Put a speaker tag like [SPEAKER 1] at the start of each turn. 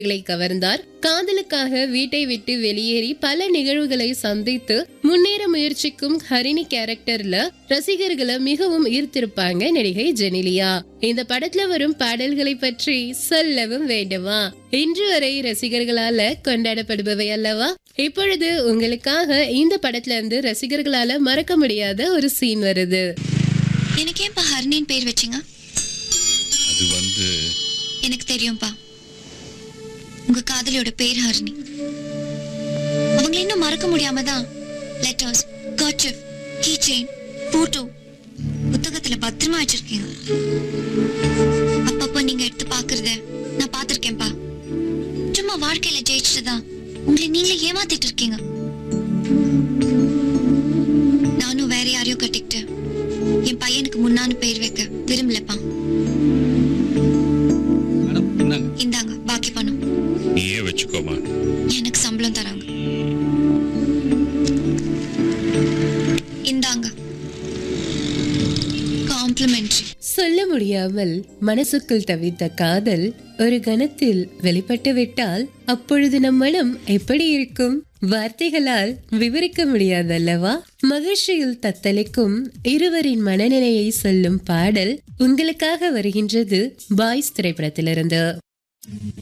[SPEAKER 1] களை கவர்ந்தார் காதலுக்காக வீட்டை விட்டு வெளியேறி பல நிகழ்வுகளை சந்தித்து முன்னேற முயற்சிக்கும் ஹரிணி கேரக்டர்ல ரசிகர்களை மிகவும் ஈர்த்திருப்பாங்க நடிகை ஜெனிலியா இந்த படத்துல வரும் பாடல்களை பற்றி சொல்லவும் வேண்டுமா இன்று வரை ரசிகர்களால கொண்டாடப்படுபவை அல்லவா இப்பொழுது உங்களுக்காக இந்த படத்துல இருந்து ரசிகர்களால மறக்க முடியாத ஒரு சீன் வருது
[SPEAKER 2] எனக்கு ஏன்பா ஹரிணின்னு பேர் வச்சீங்க
[SPEAKER 3] அது வந்து
[SPEAKER 2] எனக்கு தெரியும்பா உங்க காதலியோட பேர் ஹரிணி அவங்கள இன்னும் மறக்க முடியாம தான் letters kerchief key chain photo புத்தகத்துல பத்திரமா வச்சிருக்கீங்க அப்பப்போ நீங்க எடுத்து பாக்குறத நான் பார்த்திருக்கேன்பா சும்மா வாழ்க்கையில ஜெயிச்சுட்டு தான் உங்களை நீங்களே ஏமாத்திட்டு இருக்கீங்க நானும் வேற யாரையோ கட்டிக்கிட்டு என் பையனுக்கு முன்னான்னு பேர் வைக்க விரும்பலப்பா
[SPEAKER 3] மேடம் இந்தாங்க
[SPEAKER 2] இந்தாங்க பாக்கி பணம்
[SPEAKER 3] நீயே வச்சுக்கோமா
[SPEAKER 2] எனக்கு சம்பளம் தராங்க இந்தாங்க காம்ப்ளிமெண்ட்ரி
[SPEAKER 1] சொல்ல முடியாமல் மனசுக்குள் தவித்த காதல் ஒரு கணத்தில் வெளிப்பட்டு விட்டால் அப்பொழுது நம் மனம் எப்படி இருக்கும் வார்த்தைகளால் விவரிக்க முடியாதல்லவா மகிழ்ச்சியில் தத்தளிக்கும் இருவரின் மனநிலையை சொல்லும் பாடல் உங்களுக்காக வருகின்றது பாய்ஸ் திரைப்படத்திலிருந்து